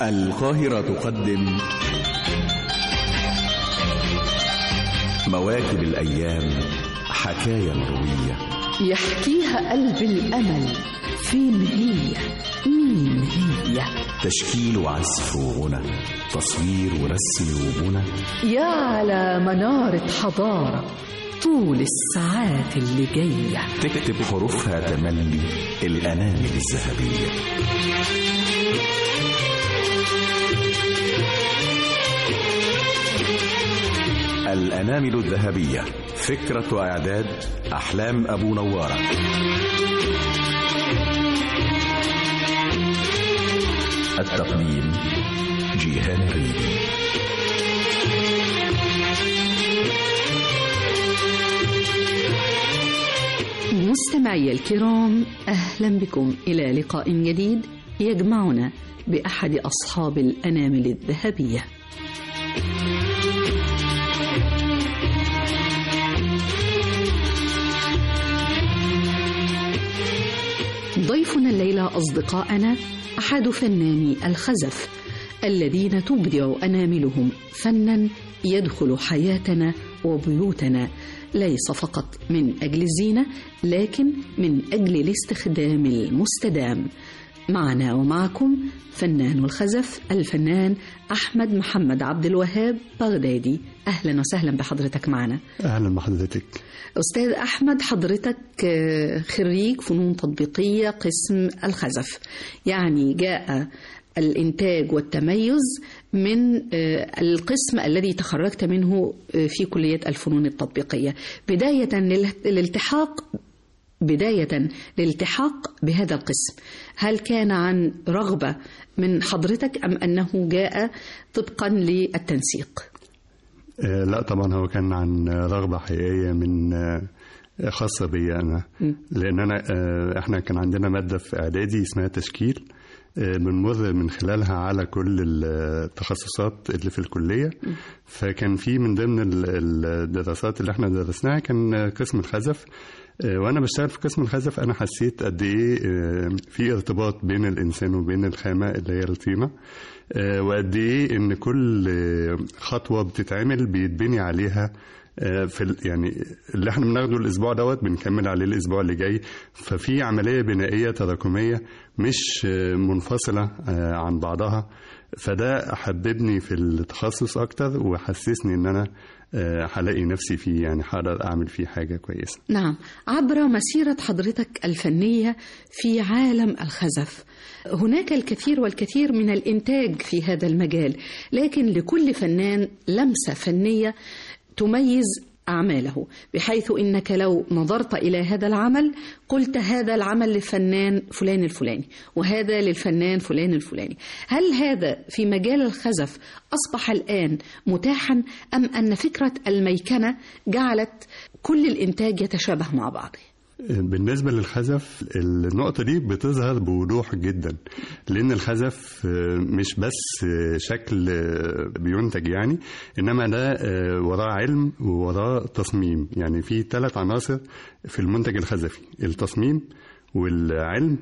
القاهرة تقدم مواكب الأيام حكاية مروية يحكيها قلب الأمل فين هي مين هي تشكيل وعزف وغنى تصوير ورسم وبنى يا على منارة حضارة طول الساعات اللي جاية تكتب حروفها تملي الأنامل الذهبية الأنامل الذهبية فكرة وإعداد أحلام أبو نوارة التقديم جيهان ريدي مستمعي الكرام أهلا بكم إلى لقاء جديد يجمعنا بأحد أصحاب الأنامل الذهبية ضيفنا الليلة أصدقائنا أحد فناني الخزف الذين تبدع أناملهم فنا يدخل حياتنا وبيوتنا ليس فقط من أجل الزينة لكن من أجل الاستخدام المستدام معنا ومعكم فنان الخزف الفنان أحمد محمد عبد الوهاب بغدادي أهلا وسهلا بحضرتك معنا اهلا بحضرتك أستاذ أحمد حضرتك خريج فنون تطبيقية قسم الخزف يعني جاء الإنتاج والتميز من القسم الذي تخرجت منه في كلية الفنون التطبيقية بداية للالتحاق بداية للالتحاق بهذا القسم هل كان عن رغبة من حضرتك أم أنه جاء طبقا للتنسيق آه لا طبعا هو كان عن رغبة حقيقية من آه خاصة بي أنا لأن أنا آه إحنا كان عندنا مادة في إعدادي اسمها تشكيل بنمر من خلالها على كل التخصصات اللي في الكلية فكان في من ضمن الدراسات اللي احنا درسناها كان قسم الخزف وانا بشتغل في قسم الخزف انا حسيت قد ايه في ارتباط بين الانسان وبين الخامه اللي هي الطينه وقد ايه ان كل خطوه بتتعمل بيتبني عليها في يعني اللي احنا بناخده الاسبوع دوت بنكمل عليه الاسبوع اللي جاي ففي عمليه بنائيه تراكميه مش منفصله عن بعضها فده حببني في التخصص اكتر وحسسني ان انا هلاقي نفسي فيه يعني هقدر اعمل فيه حاجه كويسه نعم عبر مسيره حضرتك الفنيه في عالم الخزف هناك الكثير والكثير من الانتاج في هذا المجال لكن لكل فنان لمسه فنيه تميز أعماله بحيث إنك لو نظرت إلى هذا العمل قلت هذا العمل للفنان فلان الفلاني وهذا للفنان فلان الفلاني هل هذا في مجال الخزف أصبح الآن متاحا أم أن فكرة الميكنة جعلت كل الإنتاج يتشابه مع بعضه بالنسبة للخزف النقطة دي بتظهر بوضوح جدا لأن الخزف مش بس شكل بينتج يعني إنما ده وراه علم ووراه تصميم يعني في ثلاث عناصر في المنتج الخزفي التصميم والعلم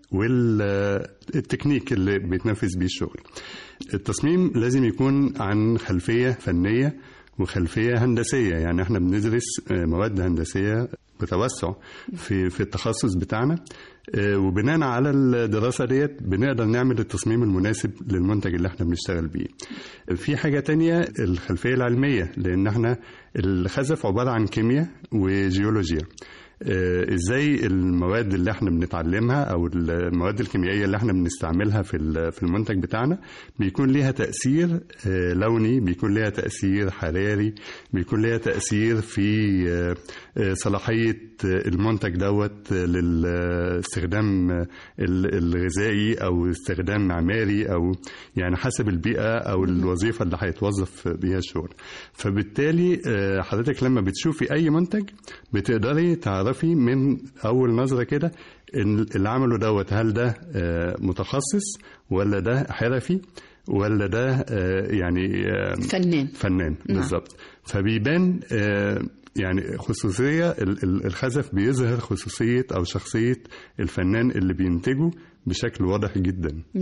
والتكنيك اللي بيتنفذ بيه الشغل التصميم لازم يكون عن خلفية فنية وخلفية هندسية يعني احنا بندرس مواد هندسية بتوسع في في التخصص بتاعنا وبناء على الدراسة ديت بنقدر نعمل التصميم المناسب للمنتج اللي احنا بنشتغل بيه في حاجة تانية الخلفية العلمية لأن احنا الخزف عبارة عن كيمياء وجيولوجيا ازاي المواد اللي احنا بنتعلمها او المواد الكيميائيه اللي احنا بنستعملها في في المنتج بتاعنا بيكون ليها تاثير لوني بيكون ليها تاثير حراري بيكون ليها تاثير في صلاحيه المنتج دوت للاستخدام الغذائي او استخدام معماري او يعني حسب البيئه او الوظيفه اللي هيتوظف بيها الشغل فبالتالي حضرتك لما بتشوفي اي منتج بتقدري تعرفي من اول نظره كده ان اللي عمله دوت هل ده متخصص ولا ده حرفي ولا ده يعني فنان فنان بالظبط فبيبان يعني خصوصية الخزف بيظهر خصوصية أو شخصية الفنان اللي بينتجه بشكل واضح جدا نعم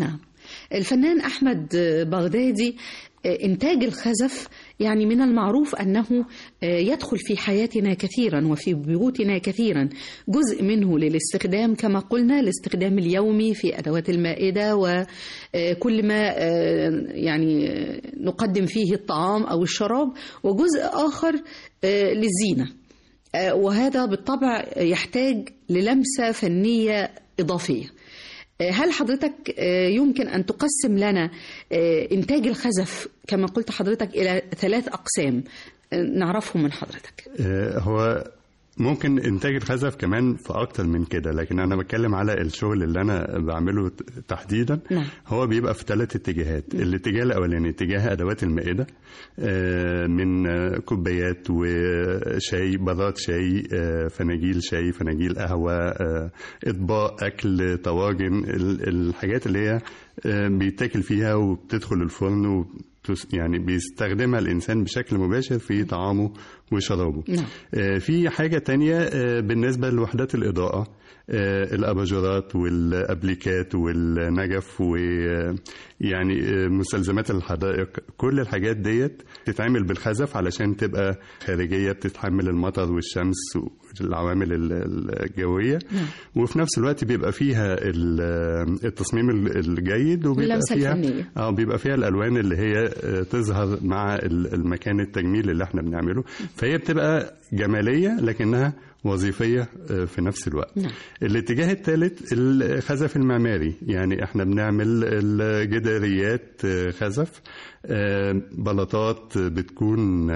الفنان أحمد بغدادي إنتاج الخزف يعني من المعروف أنه يدخل في حياتنا كثيرا وفي بيوتنا كثيرا جزء منه للاستخدام كما قلنا الاستخدام اليومي في أدوات المائدة وكل ما يعني نقدم فيه الطعام أو الشراب وجزء آخر للزينة وهذا بالطبع يحتاج للمسة فنية إضافية هل حضرتك يمكن أن تقسم لنا إنتاج الخزف كما قلت حضرتك إلى ثلاث أقسام نعرفهم من حضرتك هو ممكن انتاج الخزف كمان في اكتر من كده لكن انا بتكلم على الشغل اللي انا بعمله تحديدا نعم. هو بيبقى في ثلاث اتجاهات الاتجاه الاولاني اتجاه ادوات المائده من كوبايات وشاي براد شاي فناجيل شاي فناجيل قهوه اطباق اكل طواجن الحاجات اللي هي بيتاكل فيها وبتدخل الفرن و يعني بيستخدمها الإنسان بشكل مباشر في طعامه وشرابه نعم. في حاجة تانية بالنسبة لوحدات الإضاءة الأباجورات والأبليكات والنجف ويعني مستلزمات الحدائق كل الحاجات ديت تتعمل بالخزف علشان تبقى خارجية بتتحمل المطر والشمس والعوامل الجوية نعم. وفي نفس الوقت بيبقى فيها التصميم الجيد وبيبقى اللمسة فيها الفنية. اه بيبقى فيها الالوان اللي هي تظهر مع المكان التجميل اللي احنا بنعمله فهي بتبقى جماليه لكنها وظيفيه في نفس الوقت نعم. الاتجاه الثالث الخزف المعماري يعني احنا بنعمل الجداريات خزف بلاطات بتكون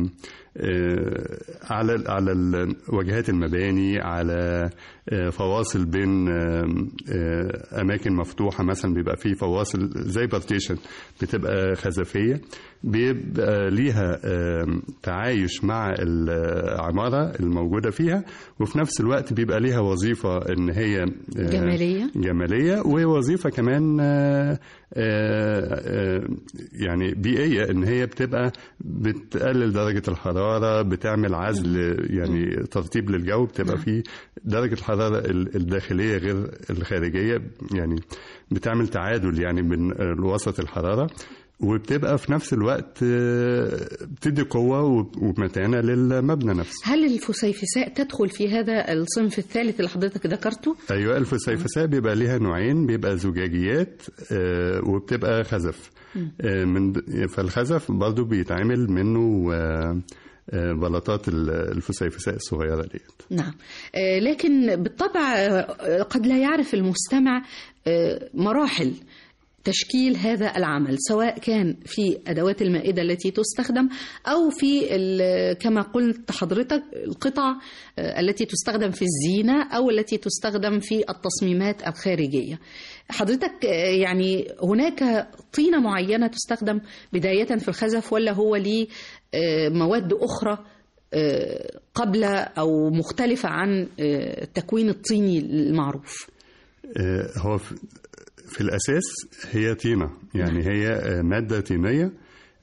على على واجهات المباني على فواصل بين اماكن مفتوحه مثلا بيبقى في فواصل زي بارتيشن بتبقى خزفيه بيبقى ليها تعايش مع العماره الموجوده فيها وفي نفس الوقت بيبقى ليها وظيفه ان هي جمالية. جماليه ووظيفه كمان يعني بيئيه ان هي بتبقى بتقلل درجه الحراره بتعمل عزل يعني ترطيب للجو بتبقى في درجه الحراره الداخليه غير الخارجيه يعني بتعمل تعادل يعني من وسط الحراره وبتبقى في نفس الوقت بتدي قوة ومتانة للمبنى نفسه هل الفسيفساء تدخل في هذا الصنف الثالث اللي حضرتك ذكرته؟ أيوة الفسيفساء بيبقى ليها نوعين بيبقى زجاجيات وبتبقى خزف من فالخزف برضو بيتعمل منه بلاطات الفسيفساء الصغيرة ديت نعم لكن بالطبع قد لا يعرف المستمع مراحل تشكيل هذا العمل سواء كان في ادوات المائده التي تستخدم او في كما قلت حضرتك القطع التي تستخدم في الزينه او التي تستخدم في التصميمات الخارجيه. حضرتك يعني هناك طينه معينه تستخدم بدايه في الخزف ولا هو ليه مواد اخرى قبل او مختلفه عن التكوين الطيني المعروف؟ هو في الأساس هي طينة يعني هي مادة طينية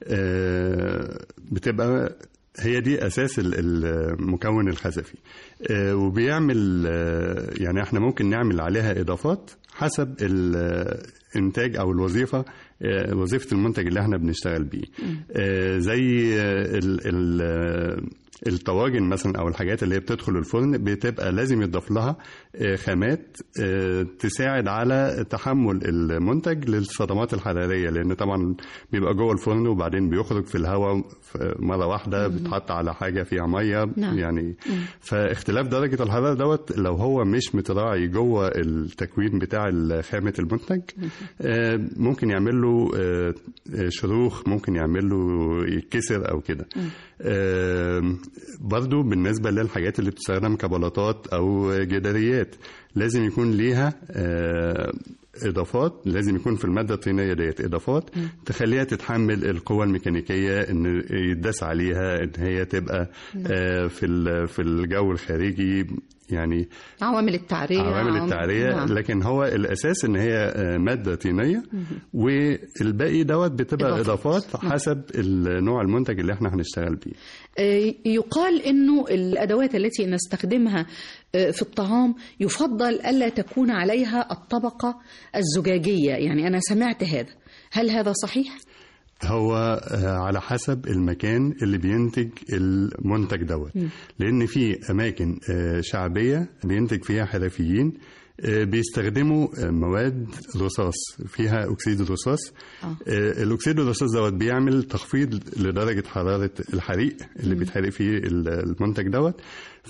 بتبقى هي دي أساس المكون الخزفي وبيعمل يعني احنا ممكن نعمل عليها إضافات حسب الإنتاج أو الوظيفة وظيفة المنتج اللي احنا بنشتغل بيه زي ال ال الطواجن مثلا او الحاجات اللي هي بتدخل الفرن بتبقى لازم يضاف لها خامات تساعد على تحمل المنتج للصدمات الحراريه لان طبعا بيبقى جوه الفرن وبعدين بيخرج في الهواء مره واحده بتحط على حاجه فيها ميه نعم. يعني فاختلاف درجه الحراره دوت لو هو مش متراعي جوه التكوين بتاع خامه المنتج ممكن يعمل له شروخ ممكن يعمل له يتكسر او كده برضو بالنسبة للحاجات اللي بتستخدم كبلاطات أو جداريات لازم يكون ليها إضافات لازم يكون في المادة الطينية ديت إضافات تخليها تتحمل القوة الميكانيكية إن يداس عليها إن هي تبقى في في الجو الخارجي يعني عوامل التعرية عوامل التعرية نعم. لكن هو الأساس إن هي آه، مادة طينية والباقي دوت بتبقى إضافات. إضافات نعم. حسب النوع المنتج اللي احنا هنشتغل بيه آه، يقال انه الادوات التي نستخدمها آه، في الطعام يفضل الا تكون عليها الطبقه الزجاجيه يعني انا سمعت هذا هل هذا صحيح هو آه، على حسب المكان اللي بينتج المنتج دوت لان في اماكن آه، شعبيه بينتج فيها حرفيين آه، بيستخدموا آه، مواد رصاص فيها اكسيد الرصاص آه. آه، الاكسيد الرصاص دوت بيعمل تخفيض لدرجه حراره الحريق اللي بيتحرق فيه ال- المنتج دوت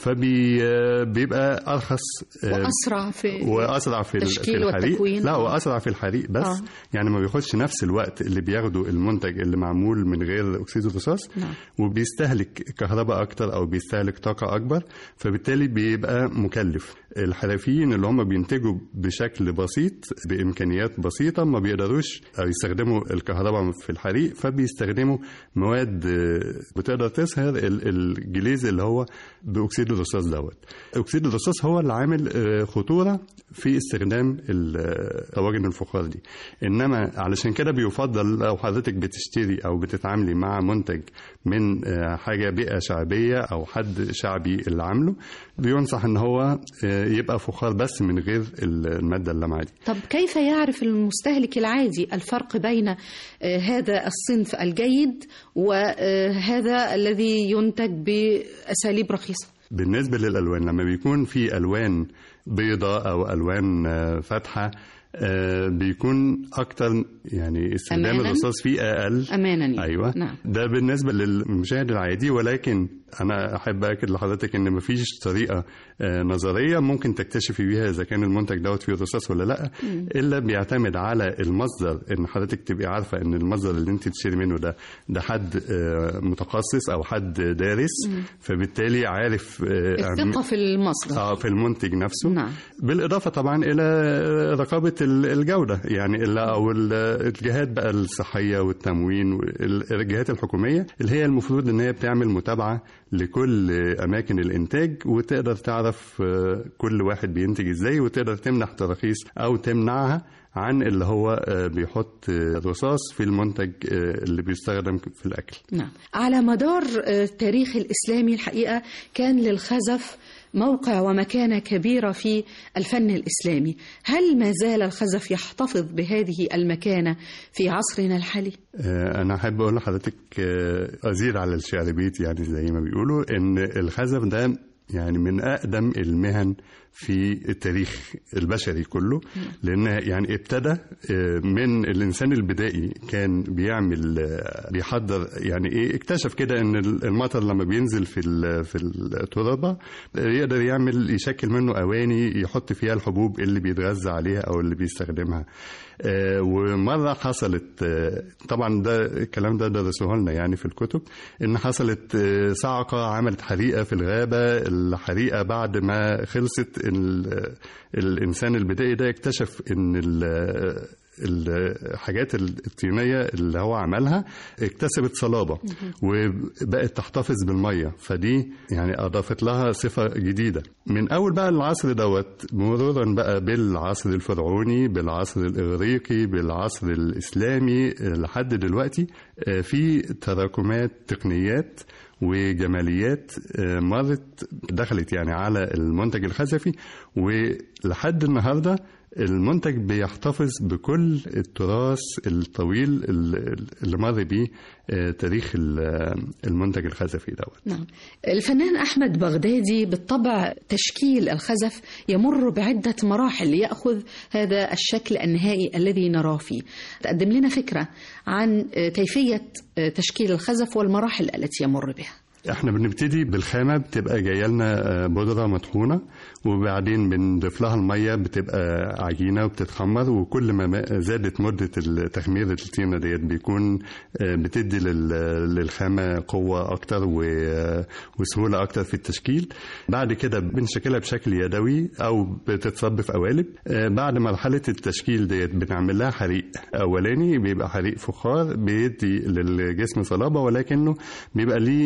فبيبقى ارخص آه، واسرع في واسرع في ال- في التشكيل الحريق والتكوين. لا آه. واسرع في الحريق بس آه. آه. يعني ما بياخدش نفس الوقت اللي بياخده المنتج اللي معمول من غير اكسيد الرصاص نعم. وبيستهلك كهرباء اكتر او بيستهلك طاقه اكبر فبالتالي بيبقى مكلف الحرفيين اللي هم بينتجوا بشكل بسيط بامكانيات بسيطه ما بيقدروش او يستخدموا الكهرباء في الحريق فبيستخدموا مواد آه، بتقدر تسهر ال- الجليز اللي هو باكسيد الرصاص دوت اكسيد الرصاص هو اللي عامل آه، خطوره في استخدام ال- آه، طواجن الفخار دي انما علشان كده بيفضل لو حضرتك بتشتري او بتتعاملي مع منتج من آه، حاجه بيئه شعبيه او حد شعبي اللي عامله بينصح ان هو آه، يبقى فخار بس من غير الماده اللامعه دي طب كيف يعرف المستهلك العادي الفرق بين آه، هذا الصنف الجيد وهذا الذي ينتج باساليب رخيصه بالنسبة للألوان لما بيكون في ألوان بيضاء أو ألوان آه، فاتحة آه، بيكون أكتر يعني استخدام أماناً؟ الرصاص فيه أقل امانا يعني. ايوه نعم ده بالنسبه للمشاهد العادي ولكن انا احب اكد لحضرتك ان مفيش طريقه آه، نظريه ممكن تكتشفي بيها اذا كان المنتج دوت فيه رصاص ولا لا الا بيعتمد على المصدر ان حضرتك تبقي عارفه ان المصدر اللي انت تشتري منه ده ده حد آه، متخصص او حد دارس فبالتالي عارف آه، الثقه في المصدر اه في المنتج نفسه نعم. بالاضافه طبعا الى رقابه ال- الجوده يعني ال- او ال- الجهات بقى الصحيه والتموين والجهات الحكوميه اللي هي المفروض ان هي بتعمل متابعه لكل اماكن الانتاج وتقدر تعرف آه، كل واحد بينتج ازاي وتقدر تمنح تراخيص او تمنعها عن اللي هو آه، بيحط آه، رصاص في المنتج آه، اللي بيستخدم في الاكل نعم على مدار آه، التاريخ الإسلامي الحقيقة كان للخزف موقع ومكانة كبيرة في الفن الإسلامي هل ما زال الخزف يحتفظ بهذه المكانة في عصرنا الحالي؟ آه، أنا أحب أقول لحضرتك آه، أزيد على الشعر بيت يعني زي ما بيقولوا إن الخزف ده يعني من أقدم المهن في التاريخ البشري كله لأن يعني ابتدى آه، من الإنسان البدائي كان بيعمل آه، بيحضر يعني إيه اكتشف كده إن المطر لما بينزل في ال- في التربة آه، يقدر يعمل يشكل منه أواني يحط فيها الحبوب اللي بيتغذى عليها أو اللي بيستخدمها آه، ومرة حصلت آه، طبعا ده الكلام ده درسوه لنا يعني في الكتب ان حصلت آه، صعقة عملت حريقة في الغابة الحريقة بعد ما خلصت ال- الانسان البدائي ده اكتشف ان ال- الحاجات الطينية اللي هو عملها اكتسبت صلابة وبقت تحتفظ بالمية فدي يعني أضافت لها صفة جديدة من أول بقى العصر دوت مرورا بقى بالعصر الفرعوني بالعصر الإغريقي بالعصر الإسلامي لحد دلوقتي آه، في تراكمات تقنيات وجماليات آه، مرت دخلت يعني على المنتج الخزفي ولحد النهارده المنتج بيحتفظ بكل التراث الطويل اللي اللي مر بيه آه، تاريخ ال- المنتج الخزفي دوت نعم الفنان أحمد بغدادي بالطبع تشكيل الخزف يمر بعدة مراحل ليأخذ هذا الشكل النهائي الذي نراه فيه تقدم لنا فكرة عن آه، كيفية آه، تشكيل الخزف والمراحل التي يمر بها احنا بنبتدي بالخامه بتبقى جايه لنا آه، بودره مطحونه وبعدين بنضيف لها الميه بتبقى عجينه وبتتخمر وكل ما ما زادت مده تخمير الطينه ديت بيكون آه، بتدي لل- للخامه قوه اكتر و- وسهوله اكتر في التشكيل بعد كده بنشكلها بشكل يدوي او بتتصب في قوالب آه، بعد مرحله التشكيل ديت بنعمل لها حريق اولاني بيبقى حريق فخار بيدي للجسم صلابه ولكنه بيبقى ليه آه،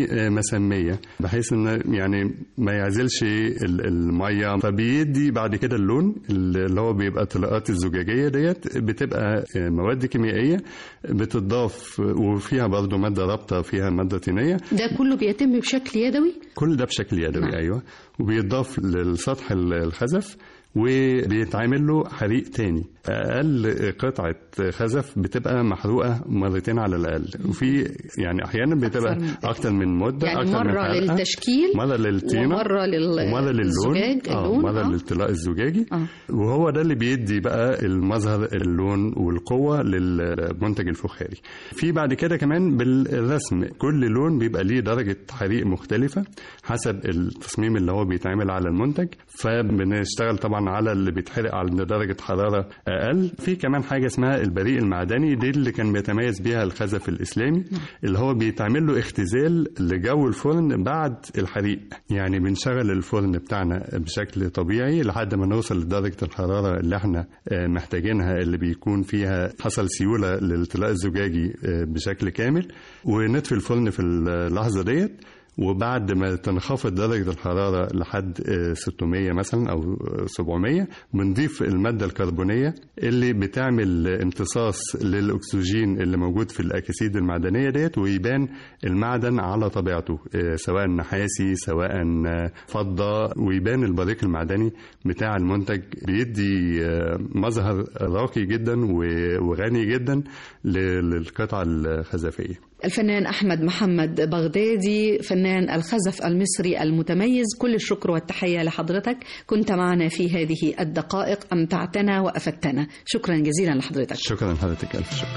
مسميه بحيث ان يعني ما يعزلش ال- الميه فبيدي بعد كده اللون اللي هو بيبقى الطلاقات الزجاجيه ديت بتبقى مواد كيميائيه بتضاف وفيها برضه ماده رابطه فيها ماده طينيه ده كله بيتم بشكل يدوي كل ده بشكل يدوي نعم. ايوه وبيضاف للسطح الخزف وبيتعمل له حريق تاني اقل قطعه خزف بتبقى محروقه مرتين على الاقل وفي يعني احيانا بتبقى أكثر من ذلك. اكتر من مده يعني أكتر من مرة حلقة. للتشكيل مره للطينه ومرة لل- ومره للون للزجاج، اه اللون، مره آه. للطلاء الزجاجي آه. وهو ده اللي بيدي بقى المظهر اللون والقوه للمنتج الفخاري في بعد كده كمان بالرسم كل لون بيبقى ليه درجه حريق مختلفه حسب التصميم اللي هو بيتعمل على المنتج فبنشتغل طبعا على اللي بيتحرق عند درجه حراره اقل في كمان حاجه اسمها البريق المعدني دي اللي كان بيتميز بيها الخزف الاسلامي اللي هو بيتعمل له اختزال لجو الفرن بعد الحريق يعني بنشغل الفرن بتاعنا بشكل طبيعي لحد ما نوصل لدرجه الحراره اللي احنا آه، محتاجينها اللي بيكون فيها حصل سيوله للطلاء الزجاجي آه، بشكل كامل ونطفي الفرن في اللحظه ديت وبعد ما تنخفض درجة الحرارة لحد آه، 600 مثلا أو آه، 700 بنضيف المادة الكربونية اللي بتعمل امتصاص للأكسجين اللي موجود في الأكاسيد المعدنية ديت ويبان المعدن على طبيعته آه، سواء نحاسي سواء آه، فضة ويبان البريق المعدني بتاع المنتج بيدي آه، مظهر راقي جدا و- وغني جدا ل- للقطعة الخزفية الفنان أحمد محمد بغدادي فنان الخزف المصري المتميز كل الشكر والتحية لحضرتك كنت معنا في هذه الدقائق أمتعتنا وأفدتنا شكرا جزيلا لحضرتك شكرا لحضرتك ألف شكر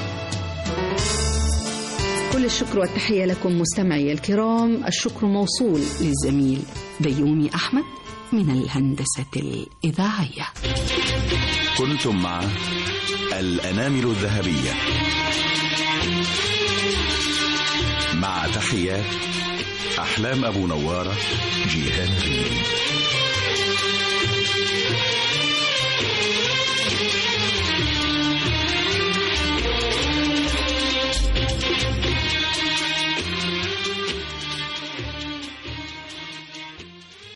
كل الشكر والتحية لكم مستمعي الكرام الشكر موصول للزميل بيومي أحمد من الهندسة الإذاعية كنتم مع الأنامل الذهبية مع تحيات أحلام أبو نوارة جيهان ريم